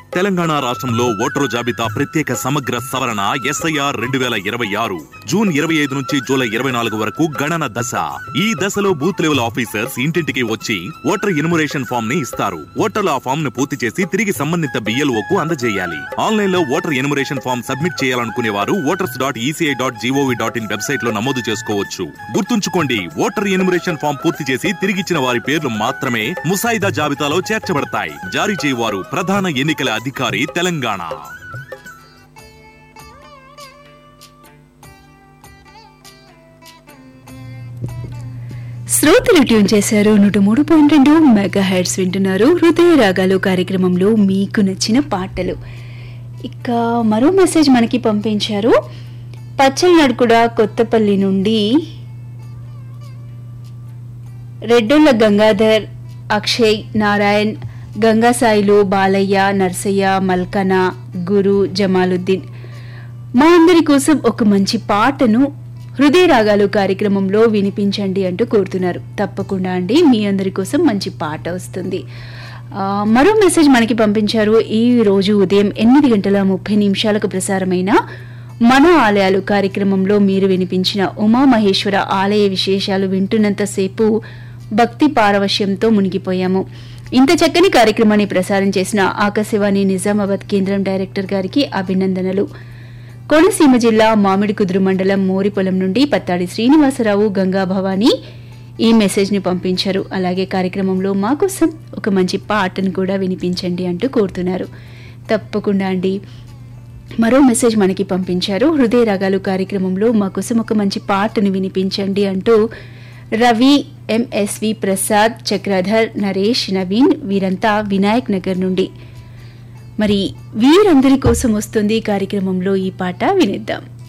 తెలంగాణ రాష్ట్రంలో ఓటరు జాబితా ప్రత్యేక సమగ్ర సవరణ ఎస్ఐఆర్ రెండు వేల ఇరవై ఆరు జూన్ ఇరవై ఐదు నుంచి జూలై ఇరవై నాలుగు వరకు గణన దశ ఈ దశలో బూత్ లెవెల్ ఆఫీసర్స్ ఇంటింటికి వచ్చి ఓటర్ ఇన్మురేషన్ ఫామ్ ని ఇస్తారు ఓటర్లు ఆ ఫామ్ ను పూర్తి చేసి తిరిగి సంబంధిత బిఎల్ఓ కు అందజేయాలి ఆన్లైన్ లో ఓటర్ ఇన్మురేషన్ ఫామ్ సబ్మిట్ చేయాలనుకునే వారు voters dot ECI dot GOV dot in website లో నమోదు చేసుకోవచ్చు గుర్తుంచుకోండి ఓటర్ ఇన్మురేషన్ ఫామ్ పూర్తి చేసి తిరిగిచ్చిన వారి పేర్లు మాత్రమే ముసాయిదా జాబితాలో చేర్చబడతాయి జారీ చేయవారు ప్రధాన ఎన్నికల అధికారి తెలంగాణ శ్రోతలు ట్యూన్ చేశారు నూట మూడు పాయింట్ రెండు మెగా హెడ్స్ వింటున్నారు హృదయ రాగాలు కార్యక్రమంలో మీకు నచ్చిన పాటలు ఇక మరో మెసేజ్ మనకి పంపించారు పచ్చల నడుకుడ కొత్తపల్లి నుండి రెడ్డొల్ల గంగాధర్ అక్షయ్ నారాయణ్ గంగాసాయిలు బాలయ్య నర్సయ్య మల్కన గురు జమాలుద్దీన్ మా అందరి కోసం ఒక మంచి పాటను హృదయ రాగాలు కార్యక్రమంలో వినిపించండి అంటూ కోరుతున్నారు తప్పకుండా అండి మీ అందరి కోసం మంచి పాట వస్తుంది ఆ, మరో మెసేజ్ మనకి పంపించారు ఈ రోజు ఉదయం ఎనిమిది గంటల ముప్పై నిమిషాలకు ప్రసారమైన మన ఆలయాలు కార్యక్రమంలో మీరు వినిపించిన ఉమామహేశ్వర ఆలయ విశేషాలు వింటున్నంతసేపు భక్తి పారవశ్యంతో మునిగిపోయాము ఇంత చక్కని కార్యక్రమాన్ని ప్రసారం చేసిన ఆకాశవాణి నిజామాబాద్ కేంద్రం డైరెక్టర్ గారికి అభినందనలు కోనసీమ జిల్లా మామిడికుదురు మండలం మోరిపొలం నుండి పత్తాడి శ్రీనివాసరావు గంగా భవాని ఈ మెసేజ్ ని పంపించారు అలాగే కార్యక్రమంలో మా కోసం ఒక మంచి పాటను కూడా వినిపించండి అంటూ కోరుతున్నారు తప్పకుండా అండి మరో మెసేజ్ మనకి పంపించారు హృదయ రాగాలు కార్యక్రమంలో మా కోసం ఒక మంచి పాటను వినిపించండి అంటూ రవి ఎంఎస్వి ప్రసాద్ చక్రధర్ నరేష్ నవీన్ వీరంతా వినాయక్ నగర్ నుండి మరి వీరందరి కోసం వస్తుంది ఈ కార్యక్రమంలో ఈ పాట వినిద్దాం